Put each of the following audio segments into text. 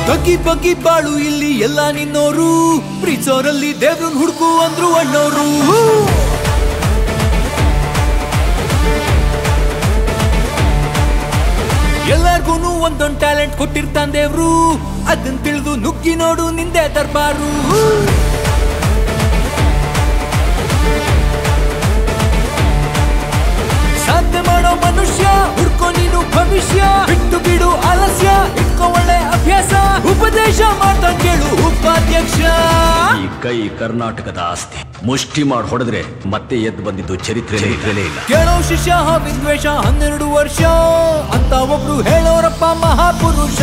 ಬಗ್ಗಿ ಬಗ್ಗಿ ಬಾಳು ಇಲ್ಲಿ ಎಲ್ಲ ನಿನ್ನೋರು ಪ್ರೀತಿಸೋರಲ್ಲಿ ದೇವ್ರನ್ ಹುಡುಕು ಅಂದ್ರು ಅಣ್ಣೋರು ಎಲ್ಲಾರ್ಗೂನು ಒಂದೊಂದ್ ಟ್ಯಾಲೆಂಟ್ ಕೊಟ್ಟಿರ್ತಾನ್ ದೇವ್ರು ಅದನ್ ತಿಳಿದು ನುಗ್ಗಿ ನೋಡು ನಿಂದೆ ದರ್ಬಾರು ಸಾಧ್ಯ ಮಾಡೋ ಮನುಷ್ಯ ಹುಡ್ಕೋ ನೀನು ಭವಿಷ್ಯ ಬಿಟ್ಟು ಬಿಡು ಆಲಸ್ಯ ಇಟ್ಕೋ ಒಳ್ಳೆ ಅಭ್ಯಾಸ ಉಪದೇಶ ಮಾಡ್ತಾ ಕೇಳು ಉಪಾಧ್ಯಕ್ಷ ಈ ಕೈ ಕರ್ನಾಟಕದ ಆಸ್ತಿ ಮುಷ್ಟಿ ಮಾಡಿ ಹೊಡೆದ್ರೆ ಮತ್ತೆ ಎದ್ದು ಬಂದಿದ್ದು ಚರಿತ್ರೆ ಚರಿತ್ರೆಲೇ ಇಲ್ಲ ಕೇಳೋ ಶಿಷ್ಯ ವಿದ್ವೇಷ ಹನ್ನೆರಡು ವರ್ಷ ಅಂತ ಒಬ್ರು ಹೇಳೋರಪ್ಪ ಮಹಾಪುರುಷ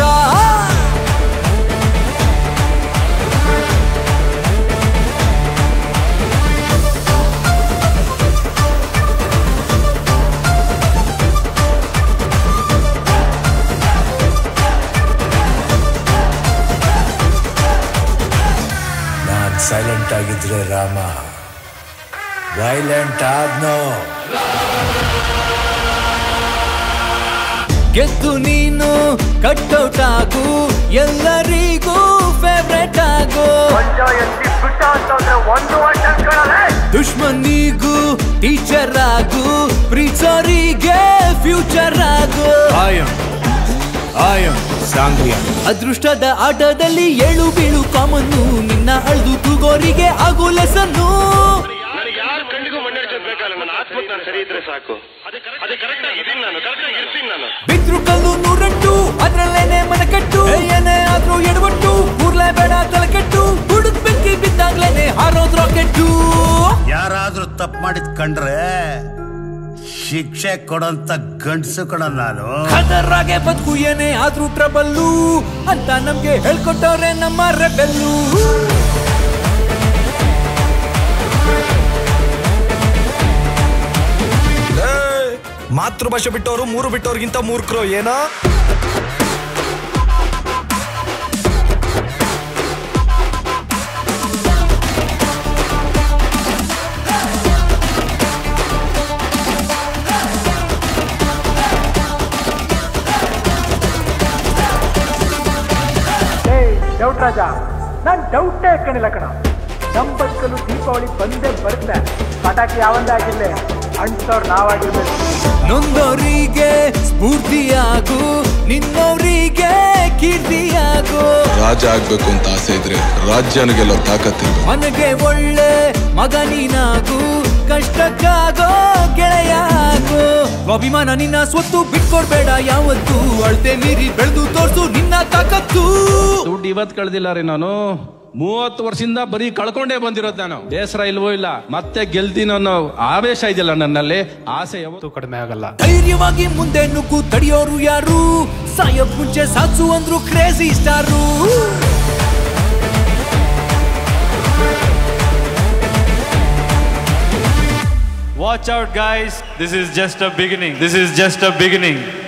ನಾನ್ ಸೈಲೆಂಟ್ ಆಗಿದ್ರೆ ರಾಮ ವೈಲೆಂಟ್ ಆದ್ನೋ ಗೆದ್ದು ನೀನು ಕಟ್ಔಟ್ ಆಗು ಎಲ್ಲರಿಗೂ ಫೇವ್ರೆಟ್ ಆಗು ದುಶ್ಮನಿಗೂ ಟೀಚರ್ ಆಗು ಪ್ರೀಸರಿಗೆ ಫ್ಯೂಚರ್ ಆಗು ಆಯಂ ಆಯಂ ಸಾಂಗ್ರಿಯ ಅದೃಷ್ಟದ ಆಟದಲ್ಲಿ ಏಳು ಬೀಳು ಕಾಮನ್ನು ನಿನ್ನ ಅಳ್ದು ತೂಗೋರಿಗೆ ಆಗು ಲೆಸನ್ನು ನನಗೆ ಯಾರ ಕಣ್ಣಿಗೂ ಮಣ್ಣೆಡ್ಸೋದ್ ಬೇಕಲ್ಲ ನನ್ನ ಆತ್ಮಕ್ಕೆ ನಾನು ಸರಿ ಇದ್ರೆ ಸಾಕು ಅದೇ ಕರೆಕ್ಟ್ ಆಗಿ ಇದೀನಿ ನಾನು ಕರೆಕ್ಟ್ ಆಗಿ ಇರ್ತೀನಿ ನಾನು ಬಿದ್ರು ಕಲ್ಲು ನೂರಂಟು ಅದ್ರಲ್ಲೇನೆ ಮನಕಟ್ಟು ಏನೇ ಆದ್ರೂ ಎಡವಟ್ಟು ಕೂರ್ಲೇ ಬೇಡ ತಲೆಕೆಟ್ಟು ಹುಡುಕ್ ಬೆಂಕಿ ಬಿದ್ದಾಗ್ಲೇನೆ ಹಾರೋದ್ ರಾಕೆಟ್ಟು ಯಾರಾದ್ರೂ ತಪ್ಪು ಮಾಡಿದ್ ಕಂಡ್ರೆ ಶಿಕ್ಷೆ ಕೊಡೋಂತ ಗಂಡ್ಸು ಕಣ ನಾನು ಖತರ್ರಾಗೆ ಬದುಕು ಏನೇ ಆದ್ರೂ ಟ್ರಬಲ್ಲು ಅಂತ ನಮ್ಗೆ ಹೇಳ್ಕೊಟ್ಟವ್ರೆ ನಮ್ಮ ರೆಬೆಲ್ಲು ಮಾತೃಭಾಷೆ ಬಿಟ್ಟವರು ಮೂರು ಬಿಟ್ಟವ್ರಿಗಿಂತ ಮೂರ್ಖರು ಏನೋ ಡೌಟ್ ರಾಜ ನಾನ್ ಡೌಟೇ ಕಣಿಲ್ಲ ಕಣ ನಮ್ ಬದುಕಲು ದೀಪಾವಳಿ ಬಂದೇ ಬರುತ್ತೆ ಪಟಾಕಿ ಯಾವಂದೇ ಆಗಿರ್ಲಿ ಅಂಟವ್ರು ನಾವಾಗಿರ್ಬೇಕು ನೊಂದವರಿಗೆ ಸ್ಫೂರ್ತಿಯಾಗು ನಿನ್ನವರಿಗೆ ಕೀರ್ತಿಯಾಗು ರಾಜ ಆಗ್ಬೇಕು ಅಂತ ಆಸೆ ಇದ್ರೆ ರಾಜ್ಯನ ಗೆಲ್ಲೋ ತಾಕತ್ತಿಲ್ಲ ಮನಗೆ ಒಳ್ಳೆ ಮಗ ನೀನಾಗು ಕಷ್ಟಕ್ಕಾಗೋ ಗೆಳೆಯ ಆಗು ಅಭಿಮಾನ ನಿನ್ನ ಸ್ವತ್ತು ಬಿಟ್ಕೊಡ್ಬೇಡ ಯಾವತ್ತು ಅಳ್ತೆ ಮೀರಿ ಬೆಳೆದು ತೋರ್ಸು ನಿನ್ನ ತಾಕತ್ತು ದುಡ್ಡು ಇವತ್ತು ಕಳ್ದಿಲ್ಲ ರೀ ನಾನು ಮೂವತ್ತು ವರ್ಷದಿಂದ ಬರೀ ಕಳ್ಕೊಂಡೇ ಬಂದಿರೋದು ನಾನು ಬೇಸರ ಇಲ್ವೋ ಇಲ್ಲ ಮತ್ತೆ ಗೆಲ್ತೀನಿ ಅನ್ನೋ ಆವೇಶ ಇದೆಯಲ್ಲ ನನ್ನಲ್ಲಿ ಆಸೆ ಯಾವತ್ತೂ ಕಡಿಮೆ ಆಗಲ್ಲ ಧೈರ್ಯವಾಗಿ ಮುಂದೆ ನುಗ್ಗು ತಡಿಯೋರು ಯಾರು ಸಾಯೋಕ್ ಮುಂಚೆ ಸಾಧಿಸು ಅಂದ್ರು crazy star Watch out, guys. This is just a beginning. This is just a beginning.